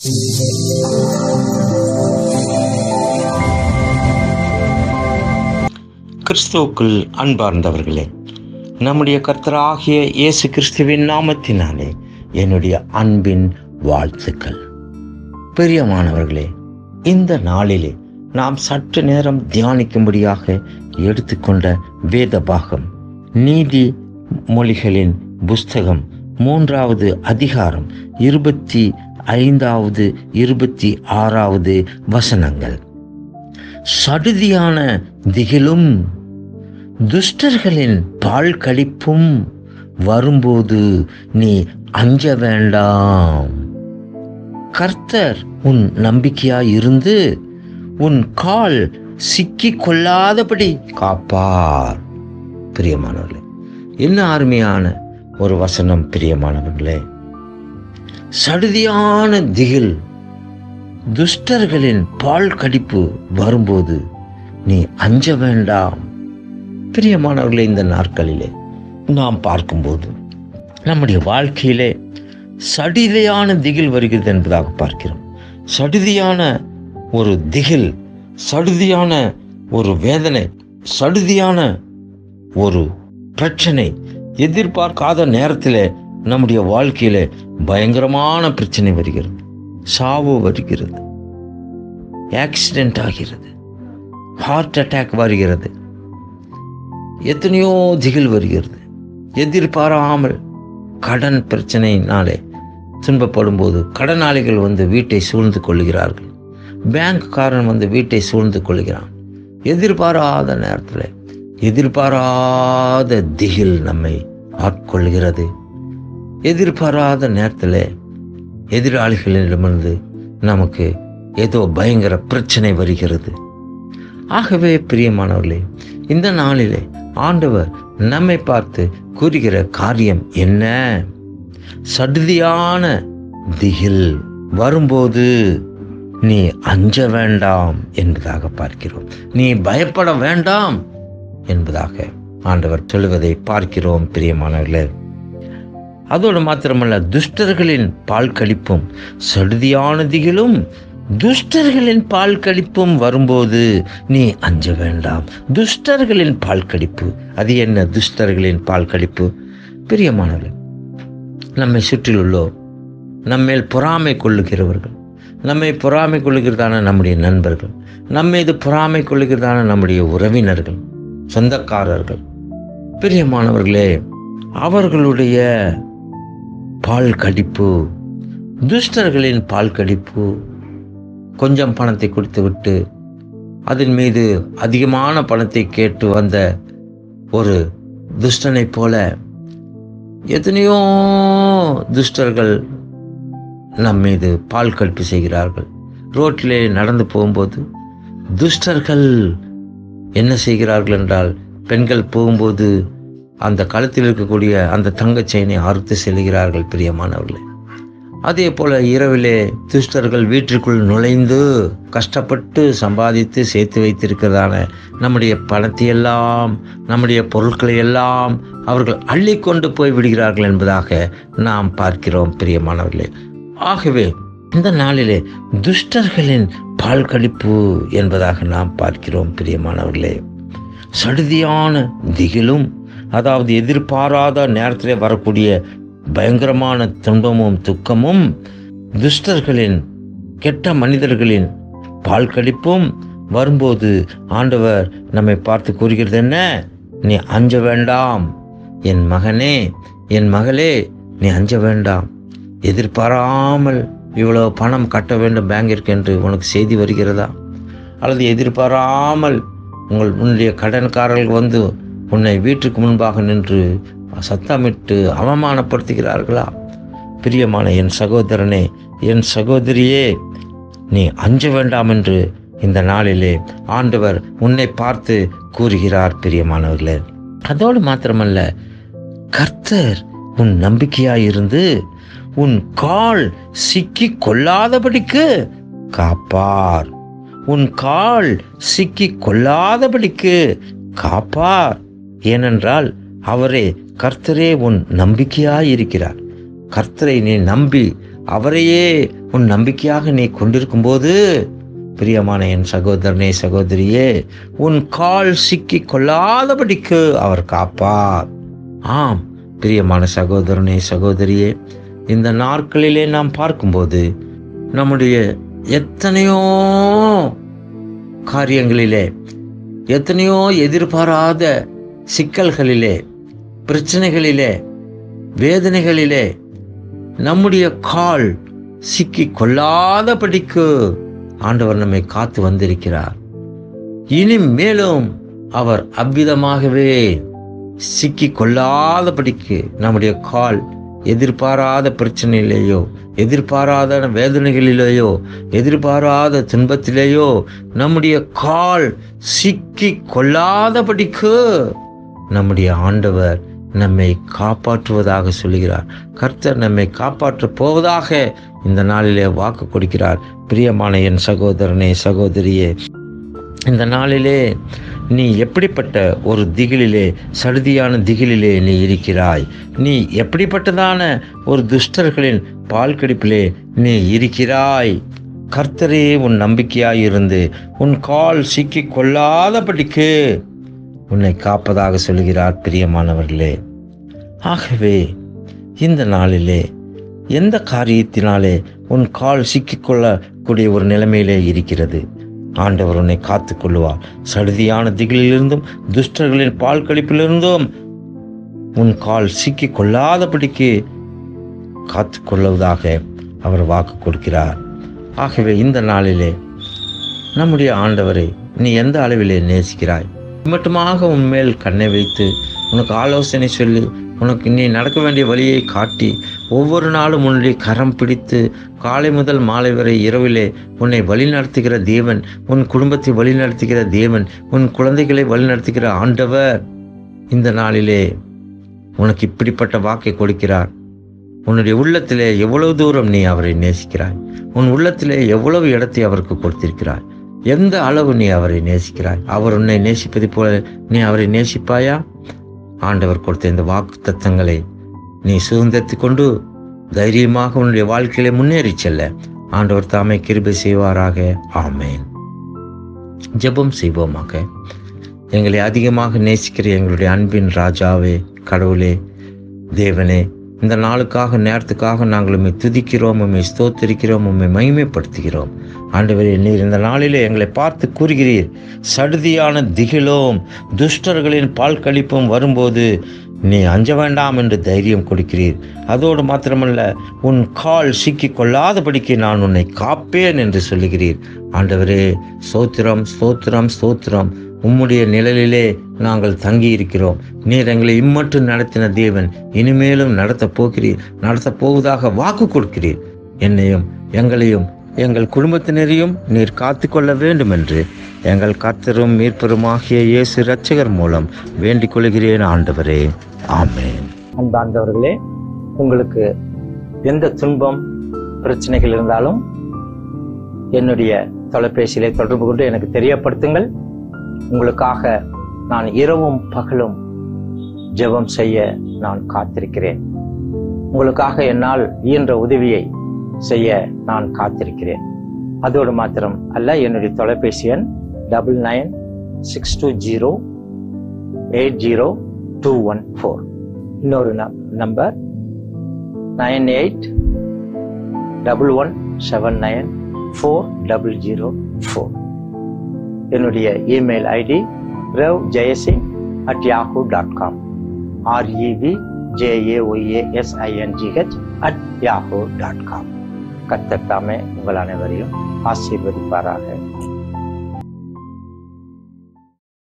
கிறிஸ்துவுக்குள் அன்பார்ந்தவர்களே நம்முடைய கர்த்தராகிய இயேசு கிறிஸ்துவின் நாமத்தினாலே என்னுடைய அன்பின் வாழ்த்துக்கள் பிரியமானவர்களே இந்த நாளிலே நாம் சற்று நேரம் தியானிக்கும்படியாக எடுத்துக்கொண்ட வேத பாகம் நீதி மொழிகளின் புஸ்தகம் மூன்றாவது அதிகாரம் இருபத்தி ஐந்தாவது இருபத்தி ஆறாவது வசனங்கள் சடுதியான திகிலும் துஷ்டர்களின் பால் கழிப்பும் வரும்போது நீ அஞ்ச வேண்டாம் கர்த்தர் உன் நம்பிக்கையாய் இருந்து உன் கால் சிக்கிக் கொள்ளாதபடி காப்பார் பிரியமானவர்களே என்ன அருமையான ஒரு வசனம் பிரியமானவர்களே சடுதியான திகில் துஷ்டர்களின் பால் கடிப்பு வரும்போது நீ அஞ்ச வேண்டாம் பிரியமானவர்களே இந்த நாட்களிலே நாம் பார்க்கும்போது நம்முடைய வாழ்க்கையிலே சடிதையான திகில் வருகிறது என்பதாக பார்க்கிறோம் சடுதியான ஒரு திகில் சடுதியான ஒரு வேதனை சடுதியான ஒரு பிரச்சனை எதிர்பார்க்காத நேரத்தில் நம்முடைய வாழ்க்கையில பயங்கரமான பிரச்சனை வருகிறது சாவு வருகிறது ஆக்சிடென்ட் ஆகிறது ஹார்ட் அட்டாக் வருகிறது எத்தனையோ திகில் வருகிறது எதிர்பாராமல் கடன் பிரச்சனையினாலே துன்பப்படும் போது கடனாளிகள் வந்து வீட்டை சூழ்ந்து கொள்கிறார்கள் பேங்க்காரன் வந்து வீட்டை சூழ்ந்து கொள்கிறான் எதிர்பாராத நேரத்தில் எதிர்பாராத திகில் நம்மை ஆட்கொள்கிறது எதிர்பாராத நேரத்தில் எதிராளிகளிடமிருந்து நமக்கு ஏதோ பயங்கர பிரச்சனை வருகிறது ஆகவே பிரியமானவர்களே இந்த நாளிலே ஆண்டவர் நம்மை பார்த்து கூறுகிற காரியம் என்ன சடுதியான திகில் வரும்போது நீ அஞ்ச வேண்டாம் என்பதாக பார்க்கிறோம் நீ பயப்பட வேண்டாம் என்பதாக ஆண்டவர் சொல்லுவதை பார்க்கிறோம் பிரியமானவர்களே அதோடு மாத்திரமல்ல துஷ்டர்களின் பால் கழிப்பும் சடுதியான திகிலும் துஷ்டர்களின் பால் கழிப்பும் வரும்போது நீ அஞ்ச வேண்டாம் துஷ்டர்களின் பால் கழிப்பு அது என்ன துஷ்டர்களின் பால் கழிப்பு பிரியமானவர்கள் நம்மை சுற்றிலுள்ளோர் நம்மேல் பொறாமை கொள்ளுகிறவர்கள் நம்மை பொறாமை கொள்ளுகிறதான நம்முடைய நண்பர்கள் நம்மீது பொறாமை கொள்ளுகிறதான நம்முடைய உறவினர்கள் சொந்தக்காரர்கள் பிரியமானவர்களே அவர்களுடைய பால் கடிப்பு துஷ்டர்களின் பால் கடிப்பு கொஞ்சம் பணத்தை கொடுத்து விட்டு அதன் மீது அதிகமான பணத்தை கேட்டு வந்த ஒரு துஷ்டனைப் போல எத்தனையோ துஷ்டர்கள் நம் மீது பால் கழிப்பு செய்கிறார்கள் ரோட்டிலே நடந்து போகும்போது துஷ்டர்கள் என்ன செய்கிறார்கள் என்றால் பெண்கள் போகும்போது அந்த களத்தில் இருக்கக்கூடிய அந்த தங்கச் செயினை அறுத்து செல்கிறார்கள் பிரியமானவர்களே அதே போல இரவிலே துஷ்டர்கள் வீட்டிற்குள் நுழைந்து கஷ்டப்பட்டு சம்பாதித்து சேர்த்து வைத்திருக்கிறதான நம்முடைய பணத்தை எல்லாம் நம்முடைய பொருட்களை எல்லாம் அவர்கள் அள்ளி கொண்டு போய் விடுகிறார்கள் என்பதாக நாம் பார்க்கிறோம் பிரியமானவர்களே ஆகவே இந்த நாளிலே துஷ்டர்களின் பால் கழிப்பு என்பதாக நாம் பார்க்கிறோம் பிரியமானவர்களே சடுதியான திகிலும் அதாவது எதிர்பாராத நேரத்திலே வரக்கூடிய பயங்கரமான துன்பமும் துக்கமும் துஷ்டர்களின் கெட்ட மனிதர்களின் பால் கழிப்பும் வரும்போது ஆண்டவர் நம்மை பார்த்து கூறுகிறது என்ன நீ அஞ்ச வேண்டாம் என் மகனே என் மகளே நீ அஞ்ச வேண்டாம் எதிர்பாராமல் இவ்வளவு பணம் கட்ட வேண்டும் பேங்கிற்கு என்று உனக்கு செய்தி வருகிறதா அல்லது எதிர்பாராமல் உங்கள் உன்னுடைய கடன்காரர்கள் வந்து உன்னை வீட்டுக்கு முன்பாக நின்று சத்தமிட்டு அவமானப்படுத்துகிறார்களா பிரியமான என் சகோதரனே என் சகோதரியே நீ அஞ்ச வேண்டாம் என்று இந்த நாளிலே ஆண்டவர் உன்னை பார்த்து கூறுகிறார் பிரியமானவர்களே அதோடு மாத்திரமல்ல கர்த்தர் உன் நம்பிக்கையாயிருந்து உன் கால் சிக்கி கொள்ளாதபடிக்கு காப்பார் உன் கால் சிக்கி கொள்ளாதபடிக்கு காப்பார் ஏனென்றால் அவரே கர்த்தரே உன் நம்பிக்கையாய் இருக்கிறார் கர்த்தரை நீ நம்பி அவரையே உன் நம்பிக்கையாக நீ கொண்டிருக்கும் போது பிரியமான என் சகோதரனே சகோதரியே உன் கால் சிக்கி கொள்ளாதபடிக்கு அவர் காப்பார் ஆம் பிரியமான சகோதரனே சகோதரியே இந்த நாட்களிலே நாம் பார்க்கும்போது நம்முடைய எத்தனையோ காரியங்களிலே எத்தனையோ எதிர்பாராத சிக்கல்களிலே பிரச்சனைகளிலே வேதனைகளிலே நம்முடைய கால் சிக்கி கொள்ளாதபடிக்கு ஆண்டவர் நம்மை காத்து வந்திருக்கிறார் இனி மேலும் அவர் அவ்விதமாகவே சிக்கி கொள்ளாதபடிக்கு நம்முடைய கால் எதிர்பாராத பிரச்சனையிலேயோ எதிர்பாராத வேதனைகளிலேயோ எதிர்பாராத துன்பத்திலேயோ நம்முடைய கால் சிக்கி கொள்ளாதபடிக்கு நம்முடைய ஆண்டவர் நம்மை காப்பாற்றுவதாக சொல்லுகிறார் கர்த்தர் நம்மை காப்பாற்றப் போவதாக இந்த நாளிலே வாக்கு கொடுக்கிறார் பிரியமான என் சகோதரனே சகோதரியே இந்த நாளிலே நீ எப்படிப்பட்ட ஒரு திகிலிலே சடுதியான திகிலிலே நீ இருக்கிறாய் நீ எப்படிப்பட்டதான ஒரு துஷ்டர்களின் பால் கடிப்பிலே நீ இருக்கிறாய் கர்த்தரே உன் நம்பிக்கையாய் இருந்து உன் கால் சிக்கி கொள்ளாதபடிக்கு உன்னை காப்பதாக சொல்கிறார் பிரியமானவர்களே ஆகவே இந்த நாளிலே எந்த காரியத்தினாலே உன் கால் சிக்கிக்கொள்ளக்கூடிய ஒரு நிலைமையிலே இருக்கிறது ஆண்டவர் உன்னை காத்து கொள்வார் சடுதியான திகிலிலிருந்தும் துஷ்டர்களின் பால் கழிப்பிலிருந்தும் உன் கால் சிக்கி கொள்ளாதபடிக்கு காத்து கொள்வதாக அவர் வாக்கு கொடுக்கிறார் ஆகவே இந்த நாளிலே நம்முடைய ஆண்டவரை நீ எந்த அளவிலே நேசிக்கிறாய் மட்டுமாக உன் மேல் கண்ணை வைத்து உனக்கு ஆலோசனை சொல்லி உனக்கு நீ நடக்க வேண்டிய வழியை காட்டி ஒவ்வொரு நாளும் உன்னுடைய கரம் பிடித்து காலை முதல் மாலை வரை இரவிலே உன்னை வழிநடத்துகிற தேவன் உன் குடும்பத்தை வழிநடத்துகிற தேவன் உன் குழந்தைகளை வழிநடத்துகிற ஆண்டவர் இந்த நாளிலே உனக்கு இப்படிப்பட்ட வாக்கை கொடுக்கிறார் உன்னுடைய உள்ளத்திலே எவ்வளவு தூரம் நீ அவரை நேசிக்கிறாய் உன் உள்ளத்திலே எவ்வளவு இடத்தை அவருக்கு கொடுத்திருக்கிறாய் எந்த அளவு நீ அவரை நேசிக்கிறாய் அவர் உன்னை நேசிப்பதை போல நீ அவரை நேசிப்பாயா ஆண்டவர் கொடுத்த இந்த வாக்கு தத்தங்களை நீ சுதந்திரத்து கொண்டு தைரியமாக உன்னுடைய வாழ்க்கையில முன்னேறி செல்ல ஆண்டவர் தாமே கிருபை செய்வாராக ஆமேன் ஜெபம் செய்வோமாக எங்களை அதிகமாக நேசிக்கிற எங்களுடைய அன்பின் ராஜாவே கடவுளே தேவனே இந்த நாளுக்காக நேரத்துக்காக நாங்கள் உண்மை துதிக்கிறோம் உண்மை ஸ்தோத்திரிக்கிறோம் உண்மை மகிமைப்படுத்துகிறோம் ஆண்டவரே நீர் இந்த நாளிலே எங்களை பார்த்து கூறுகிறீர் சடுதியான திகிலும் துஷ்டர்களின் பால் கழிப்பும் வரும்போது நீ அஞ்ச வேண்டாம் என்று தைரியம் கொடுக்கிறீர் அதோடு மாத்திரமல்ல உன் கால் சிக்கி கொள்ளாதபடிக்கு நான் உன்னை காப்பேன் என்று சொல்லுகிறீர் ஆண்டவரே ஸ்தோத்திரம் ஸ்தோத்திரம் ஸ்தோத்திரம் உம்முடைய நிழலிலே நாங்கள் தங்கி இருக்கிறோம் நீர் எங்களை இம்மட்டும் நடத்தின தேவன் இனிமேலும் நடத்தப் போகிறீர் நடத்தப் போவதாக வாக்கு கொடுக்கிறீர் என்னையும் எங்களையும் எங்கள் குடும்பத்தினரையும் நீர் காத்து கொள்ள வேண்டும் என்று எங்கள் கர்த்தரும் மீட்பெருமாகிய இயேசு இரட்சகர் மூலம் வேண்டிக் கொள்கிறேன் ஆண்டவரே ஆமென் அன்பார்ந்தவர்களே உங்களுக்கு எந்த துன்பம் பிரச்சனைகள் இருந்தாலும் என்னுடைய தொலைபேசியிலே தொடர்பு கொண்டு எனக்கு தெரியப்படுத்துங்கள் உங்களுக்காக நான் இரவும் பகலும் ஜெபம் செய்ய நான் காத்திருக்கிறேன் உங்களுக்காக என்னால் இயன்ற உதவியை செய்ய நான் காத்திருக்கிறேன் அதோடு மாத்திரம் அல்ல என்னுடைய தொலைபேசி எண் double nine six two zero eight zero two one four இன்னொரு number nine eight double one seven nine four double zero four என்னுடைய email ID ரவ் Jayasingh at Yahoo dot com REV JAYASINGH at Yahoo dot com கத்தத்தாமே உங்கள் அனைவரையும் ஆசீர்வதிப்பாராக